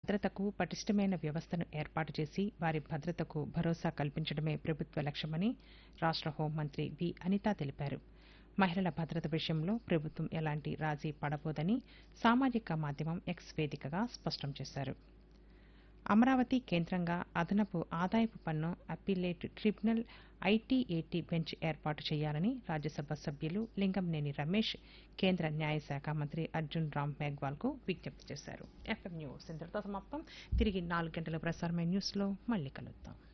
భద్రతకు పటిష్టమైన వ్యవస్థను ఏర్పాటు చేసి వారి భద్రతకు భరోసా కల్పించడమే ప్రభుత్వ లక్ష్యమని రాష్ట్ర హోంమంత్రి వి అనిత తెలిపారు మహిళల భద్రత విషయంలో ప్రభుత్వం ఎలాంటి రాజీ పడబోదని సామాజిక మాధ్యమం ఎక్స్ వేదికగా స్పష్టం చేశారు అమరావతి కేంద్రంగా అదనపు ఆదాయపు పన్ను అప్పీలేట్ ట్రిబ్యునల్ ఐటీఏటీ బెంచ్ ఏర్పాటు చేయాలని రాజ్యసభ సభ్యులు లింగంనేని రమేష్ కేంద్ర న్యాయశాఖ మంత్రి అర్జున్ రామ్ మేఘ్వాల్కు విజ్ఞప్తి చేశారు ఎఫ్ఎం న్యూస్ ఇంతటితో సమాప్తం తిరిగి నాలుగు గంటల ప్రసారమైన న్యూస్లో మళ్ళీ కలుద్దాం